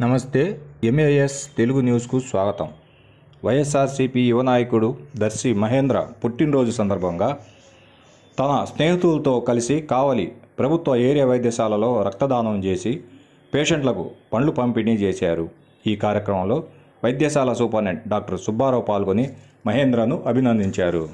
నమస్తే ఎంఏఎస్ తెలుగు న్యూస్కు స్వాగతం వైఎస్ఆర్సీపీ యువ నాయకుడు దర్శి మహేంద్ర పుట్టినరోజు సందర్భంగా తన స్నేహితులతో కలిసి కావలి ప్రభుత్వ ఏరియా వైద్యశాలలో రక్తదానం చేసి పేషెంట్లకు పండ్లు పంపిణీ చేశారు ఈ కార్యక్రమంలో వైద్యశాల సూపరింటెండెంట్ డాక్టర్ సుబ్బారావు పాల్గొని మహేంద్రను అభినందించారు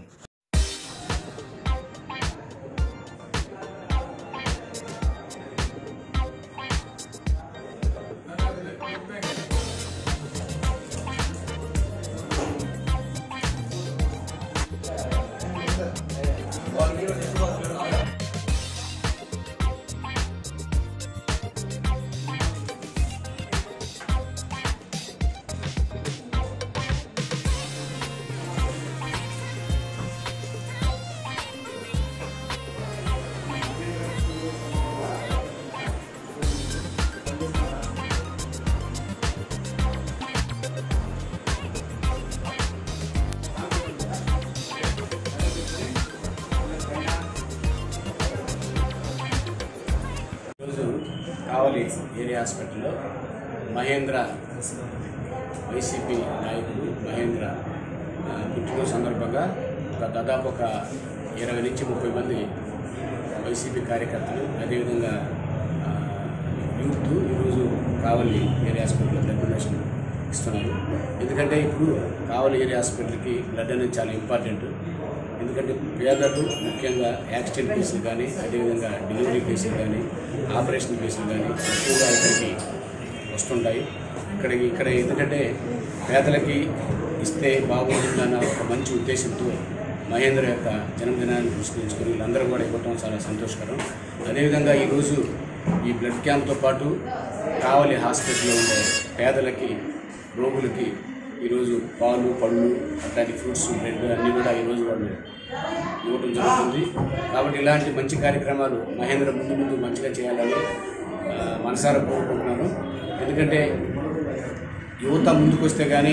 ఈరోజు కావలి ఏరియా హాస్పిటల్లో మహేంద్ర వైసీపీ నాయకుడు మహేంద్ర ఆ, పుట్టినరోజు సందర్భంగా ఒక దాదాపు ఒక ఇరవై నుంచి ముప్పై మంది వైసీపీ కార్యకర్తలు అదేవిధంగా ఆ, యూత్ ఈరోజు కావలి ఏరియా హాస్పిటల్లో బ్లడ్ డొనేషన్ ఇస్తున్నారు ఎందుకంటే ఇప్పుడు కావలి ఏరియా హాస్పిటల్కి బ్లడ్ అనేది చాలా ఇంపార్టెంట్ ఎందుకంటే పేదలు ముఖ్యంగా యాక్సిడెంట్ కేసులు కానీ అదేవిధంగా డెలివరీ కేసులు కానీ ఆపరేషన్ కేసులు కానీ ఎక్కువగా ఇక్కడికి వస్తుంటాయి ఇక్కడికి ఇక్కడ ఎందుకంటే పేదలకి ఇస్తే బాగుంటుందన్న ఒక మంచి ఉద్దేశంతో మహేంద్ర యొక్క జన్మదినాన్ని పురస్కరించుకొని వీళ్ళందరూ కూడా ఇవ్వటం చాలా సంతోషకరం అదేవిధంగా ఈరోజు ఈ బ్లడ్ క్యాంప్తో పాటు కావలి హాస్పిటల్లో ఉండే పేదలకి రోగులకి ఈరోజు పాలు పళ్ళు అట్లాంటి ఫ్రూట్స్ బ్రెడ్ అన్నీ కూడా ఈరోజు వాళ్ళు ఇవ్వడం జరుగుతుంది కాబట్టి ఇలాంటి మంచి కార్యక్రమాలు మహేంద్ర ముందు ముందు మంచిగా చేయాలని ఆ, మనసారా కోరుకుంటున్నాను ఎందుకంటే యువత ముందుకు వస్తే కానీ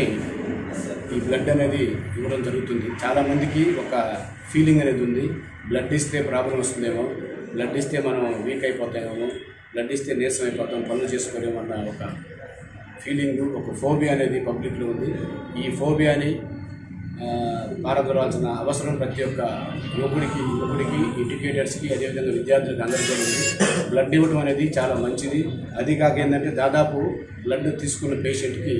ఈ బ్లడ్ అనేది ఇవ్వడం జరుగుతుంది చాలామందికి ఒక ఫీలింగ్ అనేది ఉంది బ్లడ్ ఇస్తే ప్రాబ్లం వస్తుందేమో బ్లడ్ ఇస్తే మనం వీక్ అయిపోతామేమో బ్లడ్ ఇస్తే నీరసం అయిపోతాం పనులు చేసుకోలేమో అన్న ఒక ఫీలింగ్ ఒక ఫోబియా అనేది పబ్లిక్లో ఉంది ఈ ఫోబియాని ఆ, పారదోలాల్సిన అవసరం ప్రతి ఒక్క యువకుడికి యువకుడికి ఎడ్యుకేటర్స్కి అదేవిధంగా విద్యార్థులకు అందరికీ ఉంది బ్లడ్ ఇవ్వడం అనేది చాలా మంచిది అది కాక ఏంటంటే దాదాపు బ్లడ్ తీసుకున్న పేషెంట్కి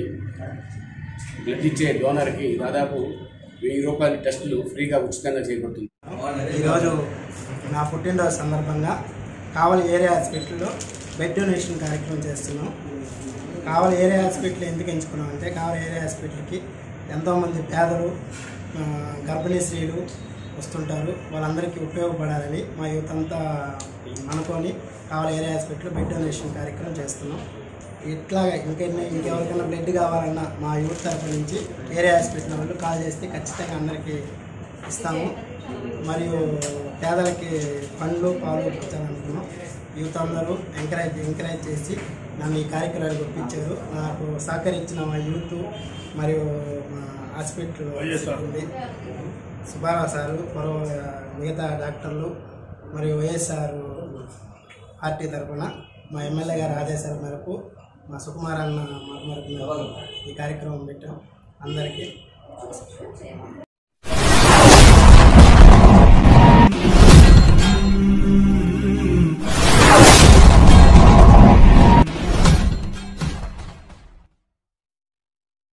బ్లడ్ ఇచ్చే డోనర్కి దాదాపు వెయ్యి రూపాయల టెస్టులు ఫ్రీగా ఉచితంగా చేయబడుతుంది ఈరోజు నా పుట్టినరోజు సందర్భంగా కావలి ఏరియా హాస్పిటల్లో బెడ్ డొనేషన్ కార్యక్రమం చేస్తున్నాం కావలి ఏరియా హాస్పిటల్ ఎందుకు ఎంచుకున్నాం అంటే కావలి ఏరియా హాస్పిటల్కి ఎంతోమంది పేదలు ఆ, గర్భిణీ స్త్రీలు వస్తుంటారు వాళ్ళందరికీ ఉపయోగపడాలని మా యూత్ అంతా అనుకొని కావలి ఏరియా హాస్పిటల్లో బెడ్ డొనేషన్ కార్యక్రమం చేస్తున్నాం ఇట్లా ఇంకెన్ని ఇంకెవరికైనా బ్లడ్ కావాలన్నా మా యూత్ తరఫు నుంచి ఏరియా హాస్పిటల్ వాళ్ళు కాల్ చేస్తే ఖచ్చితంగా అందరికీ ఇస్తాము మరియు పేదలకి పండ్లు పాలు ఇచ్చాలనుకున్నాం యూత్ అందరూ ఎంకరేజ్ ఎంకరేజ్ చేసి నన్ను ఈ కార్యక్రమానికి ఒప్పించారు నాకు సహకరించిన మా యూత్ మరియు మా హాస్పిటల్ ఉంది సుబ్బారావు సారు మరో మిగతా డాక్టర్లు మరియు వైఎస్ఆర్ పార్టీ తరఫున మా ఎమ్మెల్యే గారి ఆదేశాల మేరకు మా సుకుమార్ అన్న మాట మేరకు మేము ఈ కార్యక్రమం పెట్టాం అందరికీ